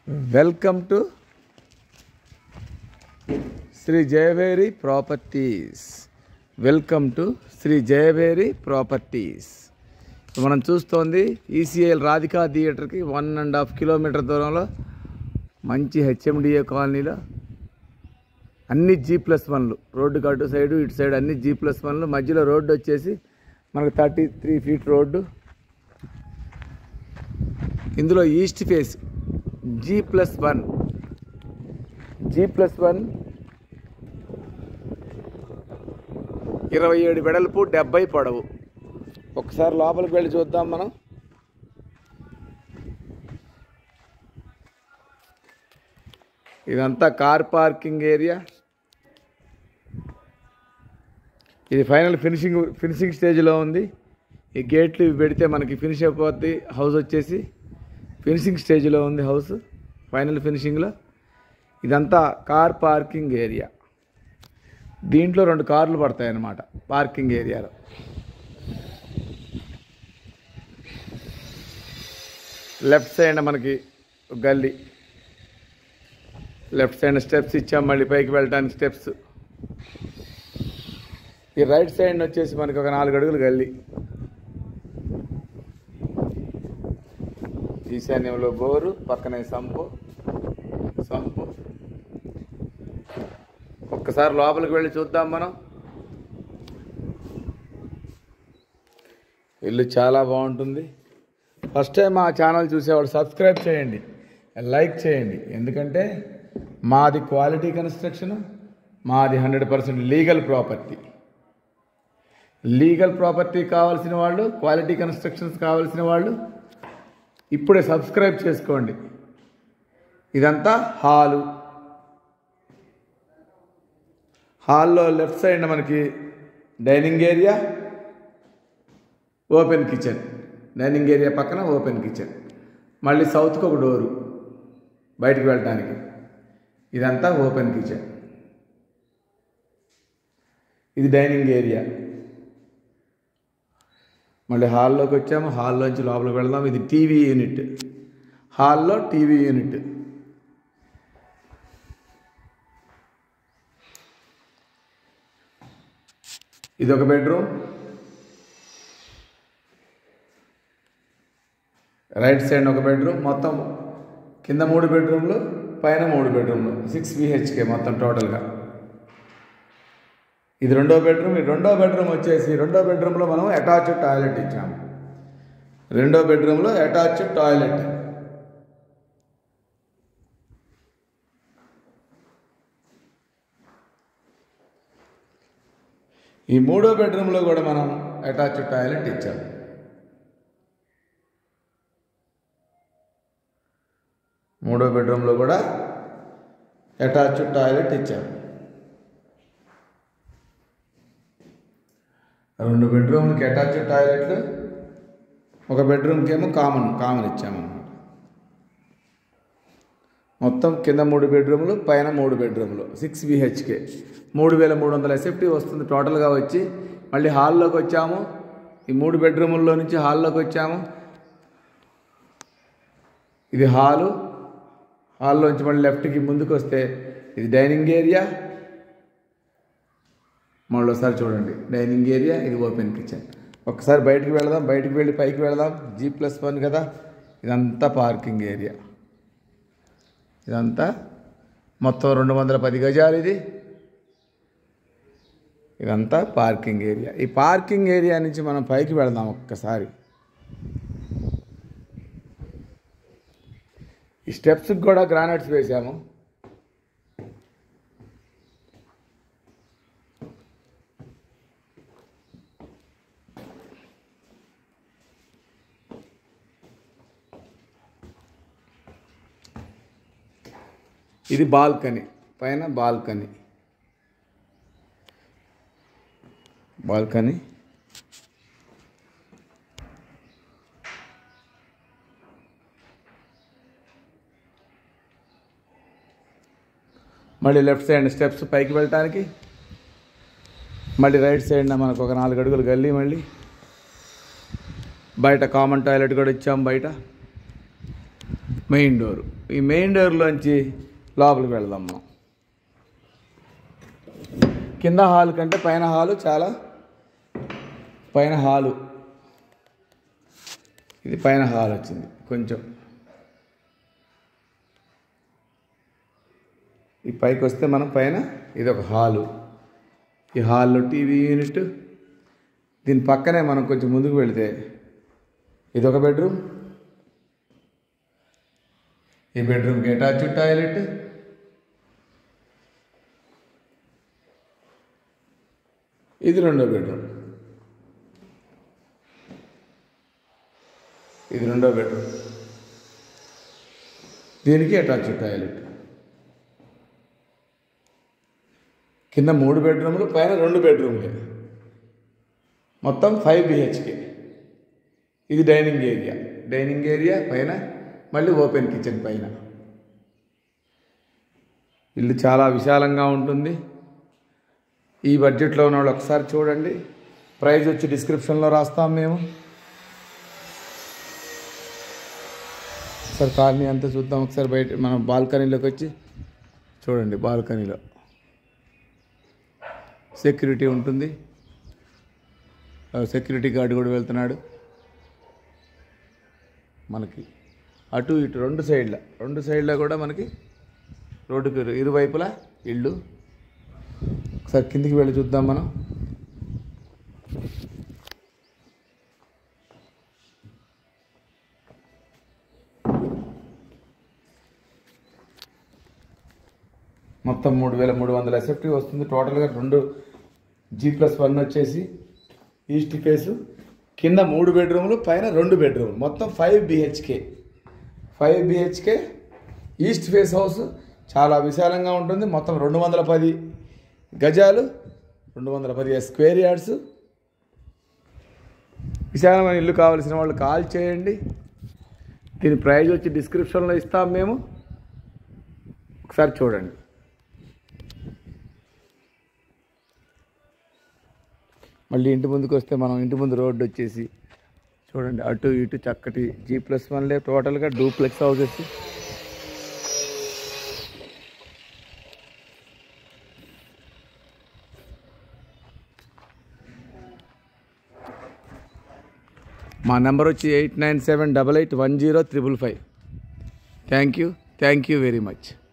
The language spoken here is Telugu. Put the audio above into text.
welcome to Shri Jayaveri properties welcome to Shri Jayaveri properties మనం చూస్తోంది ఈసీఐఎల్ రాధికా థియేటర్కి వన్ అండ్ హాఫ్ కిలోమీటర్ దూరంలో మంచి హెచ్ఎండిఏ కాలనీలో అన్ని జీ ప్లస్ వన్లు రోడ్డుకి అటు సైడు ఇటు సైడ్ అన్ని జీ ప్లస్ వన్లు మధ్యలో రోడ్డు వచ్చేసి మనకు థర్టీ త్రీ ఫీట్ రోడ్డు ఇందులో east face G plus one G plus one ఇరవై ఏడు వెడల్పు డెబ్బై పొడవు ఒకసారి లోపలికి వెళ్ళి చూద్దాం మనం ఇదంతా కార్ పార్కింగ్ ఏరియా ఇది ఫైనల్ ఫినిషింగ్ ఫినిషింగ్ స్టేజ్లో ఉంది ఈ గేట్లు ఇవి పెడితే మనకి ఫినిష్ అయిపోద్ది హౌస్ వచ్చేసి ఫినిషింగ్ స్టేజ్లో ఉంది హౌస్ ఫైనల్ ఫినిషింగ్లో ఇదంతా కార్ పార్కింగ్ ఏరియా దీంట్లో రెండు కార్లు పడతాయి అన్నమాట పార్కింగ్ ఏరియాలో లెఫ్ట్ సైడ్ మనకి ఒక గల్లీ లెఫ్ట్ సైడ్ స్టెప్స్ ఇచ్చాం మళ్ళీ పైకి వెళ్ళడానికి స్టెప్స్ ఈ రైట్ సైడ్ వచ్చేసి మనకి ఒక నాలుగు అడుగులు గల్లీ ఈశాన్యంలో బోరు పక్కనే సంపు సంపు ఒక్కసారి లోపలికి వెళ్ళి చూద్దాం మనం ఇల్లు చాలా బాగుంటుంది ఫస్ట్ టైం మా ఛానల్ చూసేవాళ్ళు సబ్స్క్రైబ్ చేయండి లైక్ చేయండి ఎందుకంటే మాది క్వాలిటీ కన్స్ట్రక్షన్ మాది hundred percent legal property legal property కావాల్సిన వాళ్ళు క్వాలిటీ కన్స్ట్రక్షన్స్ కావాల్సిన వాళ్ళు ఇప్పుడే సబ్స్క్రైబ్ చేసుకోండి ఇదంతా హాలు హాల్లో లెఫ్ట్ సైడ్ మనకి dining area open kitchen dining area పక్కన ఓపెన్ కిచెన్ మళ్ళీ సౌత్కి ఒక డోరు బయటికి వెళ్ళటానికి ఇదంతా ఓపెన్ కిచెన్ ఇది డైనింగ్ ఏరియా మళ్ళీ హాల్లోకి వచ్చాము హాల్లోంచి లోపలికి వెళ్దాం ఇది టీవీ యూనిట్ హాల్లో టీవీ యూనిట్ ఇది ఒక బెడ్రూమ్ రైట్ సైడ్ ఒక బెడ్రూమ్ మొత్తం కింద మూడు బెడ్రూమ్లు పైన మూడు బెడ్రూమ్లు సిక్స్ బిహెచ్కే మొత్తం టోటల్గా ఇది రెండో బెడ్రూమ్ ఈ రెండో బెడ్రూమ్ వచ్చేసి రెండో బెడ్రూమ్లో మనం అటాచ్డ్ టాయిలెట్ ఇచ్చాము రెండో బెడ్రూమ్లో అటాచ్డ్ టాయిలెట్ ఈ మూడో బెడ్రూమ్లో కూడా మనం అటాచ్డ్ టాయిలెట్ ఇచ్చాము మూడో బెడ్రూమ్లో కూడా అటాచ్డ్ టాయిలెట్ ఇచ్చాము రెండు బెడ్రూమ్లకి అటాచ్డ్ టాయిలెట్లు ఒక బెడ్రూమ్కి ఏమో కామన్ కామన్ ఇచ్చామన్నమాట మొత్తం కింద మూడు బెడ్రూమ్లు పైన మూడు బెడ్రూమ్లు సిక్స్ బిహెచ్కే మూడు వేల మూడు వందల ఎస్ఎఫ్టీ వస్తుంది టోటల్గా వచ్చి మళ్ళీ హాల్లోకి వచ్చాము ఈ మూడు బెడ్రూముల్లో నుంచి హాల్లోకి వచ్చాము ఇది హాలు హాల్లోంచి మళ్ళీ లెఫ్ట్కి ముందుకు వస్తే ఇది డైనింగ్ ఏరియా మళ్ళీ ఒకసారి చూడండి డైనింగ్ ఏరియా ఇది ఓపెన్ కిచెన్ ఒకసారి బయటికి వెళదాం బయటికి వెళ్ళి పైకి వెళదాం జీ ప్లస్ వన్ కదా ఇదంతా పార్కింగ్ ఏరియా ఇదంతా మొత్తం రెండు వందల పది గజాలు ఇది ఇదంతా పార్కింగ్ ఏరియా ఈ పార్కింగ్ ఏరియా నుంచి మనం పైకి వెళదాం ఒక్కసారి ఈ స్టెప్స్కి కూడా గ్రానైట్స్ వేసాము ఇది బాల్కనీ పైన బాల్కనీ బాల్కనీ మళ్ళీ లెఫ్ట్ సైడ్ స్టెప్స్ పైకి వెళ్ళటానికి మళ్ళీ రైట్ సైడ్న మనకు ఒక నాలుగు అడుగులు గల్లీ మళ్ళీ బయట కామన్ టాయిలెట్ కూడా ఇచ్చాం బయట మెయిన్ డోర్ ఈ మెయిన్ డోర్లోంచి లోపలికి వెళ్దాం మనం కింద హాల్ కంటే పైన హాలు చాలా పైన హాలు ఇది పైన హాల్ వచ్చింది కొంచెం ఈ పైకి వస్తే మనం పైన ఇది ఒక హాలు ఈ హాల్లో టీవీ యూనిట్ దీని పక్కనే మనం కొంచెం ముందుకు వెళితే ఇది ఒక బెడ్రూమ్ ఈ బెడ్రూమ్కి అటాచ్ టాయిలెట్ ఇది రెండో బెడ్రూమ్ ఇది రెండో బెడ్రూమ్ దీనికి అటాచ్ టాయిలెట్ కింద మూడు బెడ్రూమ్లు పైన రెండు బెడ్రూమ్లు మొత్తం ఫైవ్ బిహెచ్కే ఇది డైనింగ్ ఏరియా డైనింగ్ ఏరియా పైన మళ్ళీ ఓపెన్ కిచెన్ పైన ఇల్లు చాలా విశాలంగా ఉంటుంది ఈ బడ్జెట్లో ఉన్న వాళ్ళు ఒకసారి చూడండి ప్రైస్ వచ్చి డిస్క్రిప్షన్లో రాస్తాం మేము ఒకసారి కాలనీ అంతా చూద్దాం ఒకసారి బయట మనం బాల్కనీలోకి వచ్చి చూడండి బాల్కనీలో సెక్యూరిటీ ఉంటుంది ఆ సెక్యూరిటీ గార్డు కూడా వెళ్తున్నాడు మనకి అటు ఇటు రెండు సైడ్ల రెండు సైడ్ల కూడా మనకి రోడ్డుకి ఇరు- ఇరువైపులా ఇళ్ళు ఒకసారి కిందికి వెళ్ళి చూద్దాం మనం మొత్తం మూడు వేల మూడు వందల ఎస్ఎఫ్టీ వస్తుంది టోటల్గా రెండు జీ ప్లస్ వన్ వచ్చేసి ఈస్ట్ ఫేసు కింద మూడు బెడ్రూమ్లు పైన రెండు బెడ్రూమ్లు మొత్తం five BHK five BHK east face house చాలా విశాలంగా ఉంటుంది మొత్తం రెండు వందల పది గజాలు రెండు వందల పది స్క్వేర్ యార్డ్స్ విశాలమైన ఇల్లు కావాల్సిన వాళ్ళు కాల్ చేయండి దీని ప్రైజ్ వచ్చి డిస్క్రిప్షన్లో ఇస్తాం మేము ఒకసారి చూడండి మళ్ళీ ఇంటి ముందుకు వస్తే మనం ఇంటి ముందు రోడ్డు వచ్చేసి చూడండి అటు ఇటు చక్కటి జీ ప్లస్ వన్లే టోటల్గా డూప్లెక్స్ హౌసెస్ మా నెంబర్ వచ్చి eight nine seven double eight one zero triple five thank you thank you very much